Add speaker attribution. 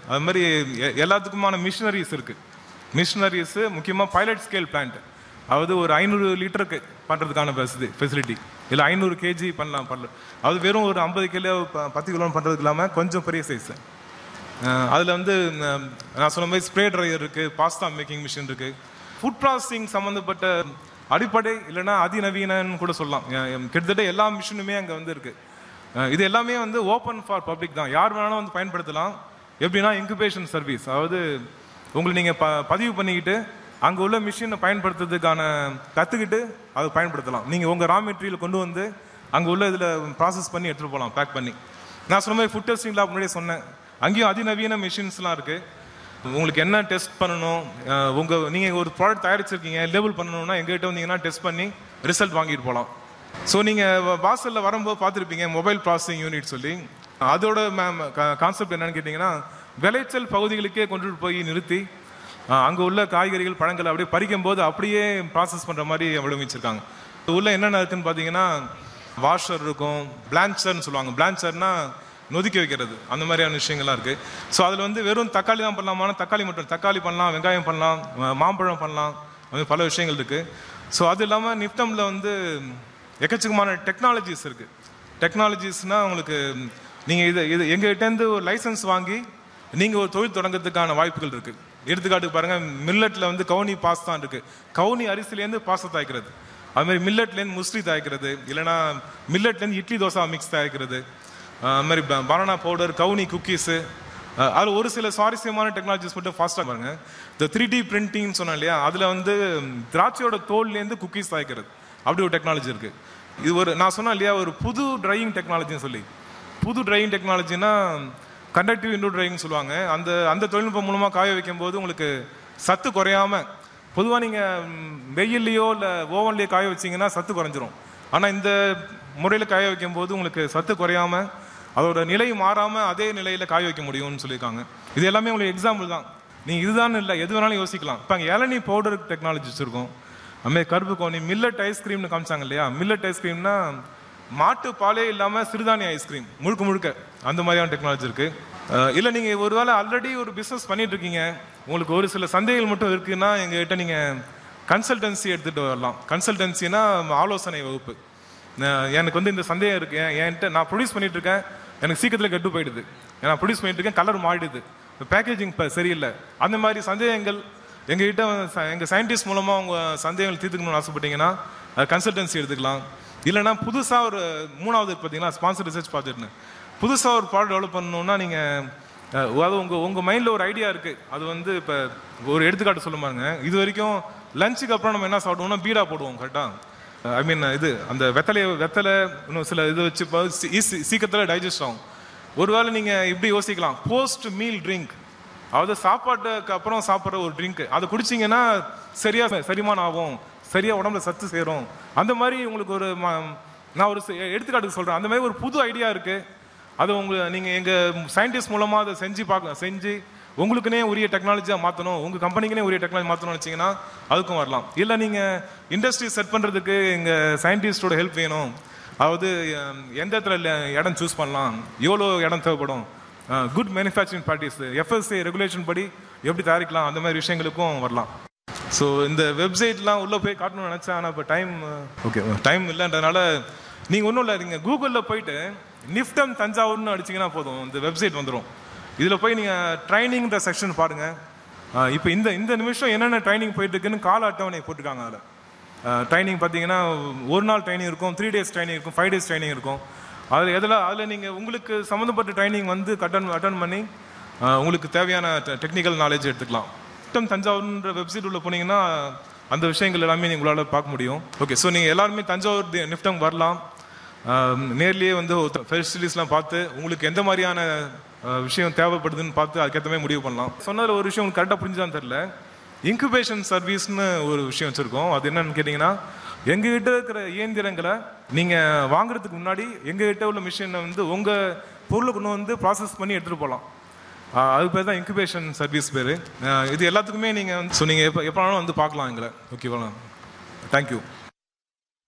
Speaker 1: அது மாதிரி எ- எல்லாத்துக்குமான மிஷினரிஸ் இருக்குது மிஷினரிஸு முக்கியமாக பைலட் ஸ்கேல் பிளான்ட் அதாவது ஒரு ஐநூறு லிட்டருக்கு பண்ணுறதுக்கான வசதி ஃபெசிலிட்டி இல்லை ஐநூறு கேஜி பண்ணலாம் பண்ணலாம் அது வெறும் ஒரு ஐம்பது கிலோ ப- பத்து கிலோ பண்ணுறதுக்கு இல்லாமல் கொஞ்சம் பெரிய சைஸ் அதில் வந்து ம், நான் சொன்ன மாதிரி ஸ்ப்ரே ட்ரையர் இருக்குது பாஸ்தா மேக்கிங் மிஷின் இருக்குது ஃபுட் ப்ராசஸிங் சம்மந்தப்பட்ட அடிப்படை இல்லைன்னா அதிநவீனன்னு கூட சொல்லலாம் அஹ், எம், கிட்டத்தட்ட எல்லா மிஷினுமே அங்கே வந்து இருக்குது அஹ், இது எல்லாமே வந்து ஓப்பன் ஃபார் பப்ளிக் தான் யார் வேணாலும் வந்து பயன்படுத்தலாம் எப்படின்னா இன்குபேஷன் சர்வீஸ் அதாவது உங்களை நீங்கள் ப பதிவு பண்ணிக்கிட்டு அங்கே உள்ள மிஷினை பயன்படுத்துறதுக்கான கற்றுக்கிட்டு அதை பயன்படுத்தலாம் நீங்கள் உங்கள் ரா மெட்டீரியல் கொண்டு வந்து அங்கே உள்ள இதில் ப்ராசஸ் பண்ணி எடுத்துகிட்டு போகலாம் பேக் பண்ணி நான் சொன்ன மாதிரி ஃபுட் டெஸ்டிங் லேப் முன்னாடியே சொன்னேன் அங்கேயும் அதிநவீன மிஷின்ஸ்லாம் இருக்குது உங்களுக்கு என்ன டெஸ்ட் பண்ணணும் அஹ் உங்க நீங்க ஒரு ப்ராடக்ட் தயாரிச்சிருக்கீங்க லேபிள் பண்ணணும்னா எங்ககிட்ட வந்தீங்கன்னா டெஸ்ட் பண்ணி ரிசல்ட் வாங்கிட்டு போகலாம் ஸோ நீங்க வ- வாசல்ல வரும்போது பார்த்துருப்பீங்க மொபைல் ப்ராசஸிங் யூனிட் சொல்லி அதோட மேம் கான்செப்ட் என்னன்னு கேட்டிங்கன்னா விளைச்சல் பகுதிகளுக்கே கொண்டுட்டு போய் நிறுத்தி அஹ் அங்க உள்ள காய்கறிகள் பழங்களை அப்படியே பறிக்கும் போது அப்படியே ப்ராசஸ் பண்ற மாதிரி வடிவமைச்சிருக்காங்க உள்ள என்னென்ன இருக்குன்னு பார்த்தீங்கன்னா வாஷர் இருக்கும் பிளான்ச்சர்னு சொல்லுவாங்க பிளான்ச்சர்னா நொதுக்கி வைக்கிறது அந்த மாதிரியான விஷயங்கள்லாம் இருக்கு ஸோ அதில் வந்து வெறும் தக்காளி தான் பண்ணலாமான தக்காளி மட்டும் தக்காளி பண்ணலாம் வெங்காயம் பண்ணலாம் ம- மாம்பழம் பண்ணலாம் அது மாதிரி பல விஷயங்கள் இருக்கு ஸோ அது இல்லாமல் நிப்டம்ல வந்து எக்கச்சக்கமான டெக்னாலஜிஸ் இருக்கு டெக்னாலஜிஸ்னா உங்களுக்கு நீங்கள் இது இது எங்ககிட்டேருந்து ஒரு லைசன்ஸ் வாங்கி நீங்கள் ஒரு தொழில் தொடங்குறதுக்கான வாய்ப்புகள் இருக்கு எடுத்துக்காட்டுக்கு பாருங்க மில்லட்ல வந்து கவுனி பாஸ் தான் இருக்கு கவுனி அரிசிலேருந்து பாஸ்தா தயாரிக்கிறது அது மாதிரி மில்லட்லேருந்து முஸ்லி தயாரிக்கிறது இல்லைன்னா மில்லட்லேருந்து இட்லி தோசை மிக்ஸ் தயாரிக்கிறது அஹ் அது மாதிரி பனானா பவுடர் கவுனி குக்கீஸு அதில் ஒரு சில சுவாரஸ்யமான டெக்னாலஜிஸ் மட்டும் ஃபாஸ்ட்டாக பாருங்க இந்த த்ரீ டி பிரிண்டிங்னு சொன்னேன் இல்லையா அதில் வந்து ம், திராட்சையோட தோல்லேருந்து குக்கீஸ் தயாரிக்கிறது அப்படி ஒரு டெக்னாலஜி இருக்கு இது ஒரு நான் சொன்னேன் இல்லையா ஒரு புது ட்ரையிங் டெக்னாலஜின்னு சொல்லி புது ட்ரையிங் டெக்னாலஜினா கண்டக்டிவ் இன்டோ ட்ரைவிங் சொல்லுவாங்க அந்த அந்த தொழில்நுட்பம் மூலமாக காய வைக்கும் போது உங்களுக்கு சத்து குறையாம பொதுவாக நீங்கள் வெயில்லையோ இல்லை ஓவன்லேயோ காய வச்சீங்கன்னா சத்து குறைஞ்சிரும் ஆனால் இந்த முறையில் காய வைக்கும் போது உங்களுக்கு சத்து குறையாம அதோட நிலை மாறாம அதே நிலையில காய வைக்க முடியும்னு சொல்லியிருக்காங்க இது எல்லாமே உங்களுக்கு எக்ஸாம்பிள் தான் நீங்க இதுதான் இல்லை எது வேணாலும் யோசிக்கலாம் இப்போ அங்கே இளநீ பவுடர் டெக்னாலஜி வச்சிருக்கோம் அதுமாதிரி கருப்பு கோணி மில்லட் ஐஸ்கிரீம்னு காமிச்சாங்க இல்லையா மில்லட் ஐஸ்கிரீம்னா மாட்டு பாலே இல்லாம சிறுதானிய ஐஸ்கிரீம் முழுக்க முழுக்க அந்த மாதிரியான டெக்னாலஜி இருக்கு அஹ் இல்ல நீங்க ஒருவேளை ஆல்ரெடி ஒரு பிசினஸ் பண்ணிட்டு இருக்கீங்க உங்களுக்கு ஒரு சில சந்தேகங்கள் மட்டும் இருக்குன்னா எங்ககிட்ட நீங்க கன்சல்டன்சி எடுத்துட்டு வரலாம் கன்சல்டன்சினா ஆலோசனை வகுப்பு நான் எனக்கு வந்து இந்த சந்தேகம் இருக்கு என்- என்கிட்ட நான் ப்ரொடியூஸ் பண்ணிட்டு இருக்கேன் எனக்கு சீக்கிரத்தில் கெட்டு போயிடுது நான் ப்ரொடியூஸ் பண்ணிட்டு இருக்கேன் கலர் மாறிடுது பேக்கேஜிங் இப்போ சரியில்லை அந்த மாதிரி சந்தேகங்கள் எங்ககிட்ட ச- எங்க சயின்டிஸ்ட் மூலமா உங்க சந்தேகங்கள் தீர்த்துக்கணும்னு ஆசைப்பட்டீங்கன்னா கன்சல்டன்சி எடுத்துக்கலாம் இல்லைன்னா புதுசா ஒரு மூணாவது பார்த்தீங்கன்னா ஸ்பான்சர் ரிசர்ச் ப்ராஜெக்ட்னு புதுசா ஒரு ப்ராடக்ட் டெவலப் பண்ணணும்னா நீங்க அஹ், அதாவது உங்க உங்க மைண்ட்ல ஒரு ஐடியா இருக்கு அது வந்து இப்ப ஒரு எடுத்துக்காட்டு சொல்ல பாருங்க இது வரைக்கும் லஞ்சுக்கு அப்புறம் நம்ம என்ன சாப்பிடுவோம்னா பீடா போடுவோம் கரெக்டா ஐ மீன் இது அந்த வெத்தலைய வெத்தலை இன்னும் சில இது வச்சு ப- சீ- ஈஸி- சீக்கிரத்துல டைஜஸ்ட் ஆகும் ஒருவேளை நீங்க இப்படி யோசிக்கலாம் போஸ்ட் மீல் ட்ரிங்க் அதாவது சாப்பாட்டுக்கு அப்புறம் சாப்பிட்ற ஒரு ட்ரிங்க் அதை குடிச்சீங்கன்னா சரியா செரிமானம் ஆகும் சரியா உடம்புல சத்து சேரும் அந்த மாதிரி உங்களுக்கு ஒரு ம- நான் ஒரு செ- எடுத்துக்காட்டுக்கு சொல்றேன் அந்த மாதிரி ஒரு புது ஐடியா இருக்கு அது உங்க நீங்க எங்க சயின்டிஸ்ட் மூலமா அதை செஞ்சு பார்க்க செஞ்சு உங்களுக்குனே உரிய டெக்னாலஜியா மாத்தணும் உங்க கம்பெனிக்குனே உரிய டெக்னாலஜி மாத்தணும்னு வச்சீங்கன்னா அதுக்கும் வரலாம் இல்ல நீங்க இண்டஸ்ட்ரி செட் பண்றதுக்கு எங்க சயின்டிஸ்டோட ஹெல்ப் வேணும் அதாவது அஹ், எந்த இடத்துல ல- இடம் சூஸ் பண்ணலாம் எவ்வளோ இடம் தேவைப்படும் good manufacturing practice FSC regulation படி எப்படி தயாரிக்கலாம் அந்த மாதிரி விஷயங்களுக்கும் வரலாம் ஸோ இந்த வெப்சைட்லாம் உள்ளே போய் காட்டணும்னு நினச்சேன் ஆனால் இப்போ டைம் ஓகே டைம் இல்லைன்றதுனால நீங்கள் ஒன்றும் இல்லை நீங்கள் கூகுளில் போயிட்டு நிஃப்டம் தஞ்சாவூர்னு அடிச்சீங்கன்னா போதும் இந்த வெப்சைட் வந்துடும் இதில் போய் நீங்கள் ட்ரைனிங்ன்ற செக்ஷன் பாருங்கள் இப்போ இந்த இந்த நிமிஷம் என்னென்ன ட்ரைனிங் போயிட்டு இருக்குன்னு கால அட்டவணை போட்டிருக்காங்க அதில் ட்ரைனிங் பார்த்தீங்கன்னா ஒரு நாள் ட்ரைனிங் இருக்கும் த்ரீ டேஸ் ட்ரைனிங் இருக்கும் ஃபைவ் டேஸ் ட்ரைனிங் இருக்கும் அதில் எதில் அதில் நீங்கள் உங்களுக்கு சம்மந்தப்பட்ட ட்ரைனிங் வந்து அட்டன் அட்டன் பண்ணி அஹ், உங்களுக்கு தேவையான டெக்னிக்கல் நாலேஜ் எடுத்துக்கலாம் நிஃப்டம் தஞ்சாவூர்ன்ற வெப்சைட் உள்ள போனீங்கன்னா அந்த விஷயங்கள் எல்லாமே நீங்க உங்களால் பார்க்க முடியும் ஓகே ஸோ நீங்கள் எல்லாருமே தஞ்சாவூர் தி- நிஃப்டம் வரலாம் ஆஹ் நேர்லயே வந்து ஃபெசிலிட்டிஸ்லாம் பார்த்து உங்களுக்கு எந்த மாதிரியான ஆஹ், விஷயம் தேவைப்படுதுன்னு பார்த்து அதுக்கேற்ற மாதிரி முடிவு பண்ணலாம் சொன்னதில் ஒரு விஷயம் உங்களுக்கு கரெக்டாக புரிஞ்சுதான் தெரில இன்குபேஷன் சர்வீஸ்னு ஒரு விஷயம் வச்சுருக்கோம் அது என்னன்னு கேட்டிங்கன்னா எங்ககிட்ட இருக்கிற இயந்திரங்களை நீங்கள் வாங்குறதுக்கு முன்னாடி எங்ககிட்ட உள்ள மிஷினை வந்து உங்கள் பொருளை கொண்டு வந்து ப்ராசஸ் பண்ணி எடுத்துகிட்டு போகலாம் ஆஹ் அது பேர் தான் இன்குபேஷன் சர்வீஸ் பேர் இது எல்லாத்துக்குமே நீங்கள் ஸோ நீங்கள் எப்போ எப்போ வேணாலும் வந்து பார்க்கலாம் எங்களை ஓகேவா தேங்க்யூ